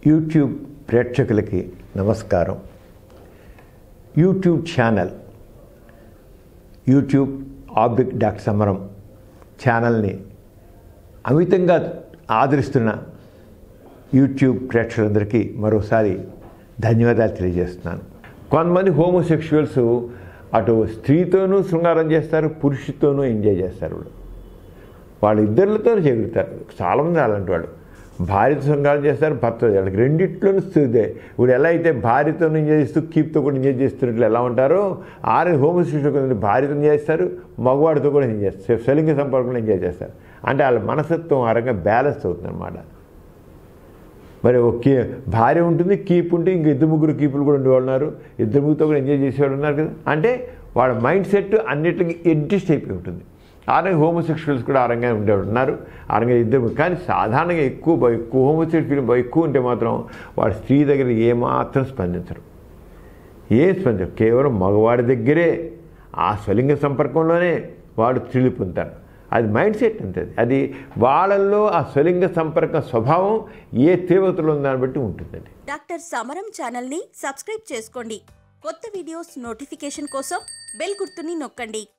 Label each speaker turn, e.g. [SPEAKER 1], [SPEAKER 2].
[SPEAKER 1] YouTube ప్రేక్షకులకి నమస్కారం YouTube channel YouTube ఆబ్లిక్ డాక్టర్ సమరం ఛానల్ని అమితంగా ఆదరిస్తున్న యూట్యూబ్ ప్రేక్షకులందరికీ మరోసారి ధన్యవాదాలు తెలియజేస్తున్నాను కొంతమంది హోమోసెక్షువల్స్ అటు స్త్రీతోనూ శృంగారం చేస్తారు పురుషుతోనూ ఎంజాయ్ చేస్తారు వాళ్ళు వాళ్ళిద్దరితో చేయగలుగుతారు చాలామంది అలాంటి వాళ్ళు భార్యతో శృంగారం చేస్తారు భర్త వాళ్ళకి రెండిట్లోనూ స్థితే ఇప్పుడు ఎలా అయితే భార్యతో ఎంజాయ్ చేస్తూ కీప్తో కూడా ఎంజాయ్ చేస్తున్నట్లు ఎలా ఉంటారో ఆరు హోమోసెక్షువల్ కొంతమంది భార్యతో ఎంజాయ్ చేస్తారు మగవాడితో కూడా ఎంజాయ్ చేస్తారు సెలింగ సంపర్కంలో ఎంజాయ్ చేస్తారు అంటే వాళ్ళ మనస్తత్వం ఆ రకంగా బ్యాలెన్స్ అవుతుంది అనమాట మరి ఒక కీ భార్య ఉంటుంది కీప్ ఉంటే ఇంక ఇద్దరు ముగ్గురు కీపులు కూడా ఉండేవాళ్ళు ఉన్నారు ఇద్దరు ముగ్గురుతో కూడా ఎంజాయ్ చేసేవాళ్ళు ఉన్నారు కదా అంటే వాళ్ళ మైండ్ సెట్ అన్నిటికీ అడ్జస్ట్ అయిపోయి ఉంటుంది ఆ రంగా హోమోసెక్షువల్స్ కూడా ఆ రంగా ఉండేవాళ్ళు ఉన్నారు ఆ రంగా ఇద్దరు కానీ సాధారణంగా ఎక్కువ భయం ఎక్కువ హోమోసెక్షువల్ ఫీలింగ్ భయం ఎక్కువ ఉంటే మాత్రం వాడు స్త్రీ దగ్గర ఏమాత్రం స్పందించరు ఏ స్పందించరు కేవలం మగవాడి దగ్గరే ఆ స్వలింగ సంపర్కంలోనే వాడు థ్రిల్ పొందుతారు అది మైండ్ సెట్ అంతే అది వాళ్ళల్లో ఆ స్వలింగ సంపర్క స్వభావం ఏ తీవ్రతలో ఉందని బట్టి ఉంటుందండి
[SPEAKER 2] డాక్టర్ సమరం ఛానల్ని సబ్స్క్రైబ్ చేసుకోండి కొత్త వీడియోస్ నోటిఫికేషన్ కోసం బెల్ గుర్తుని నొక్కండి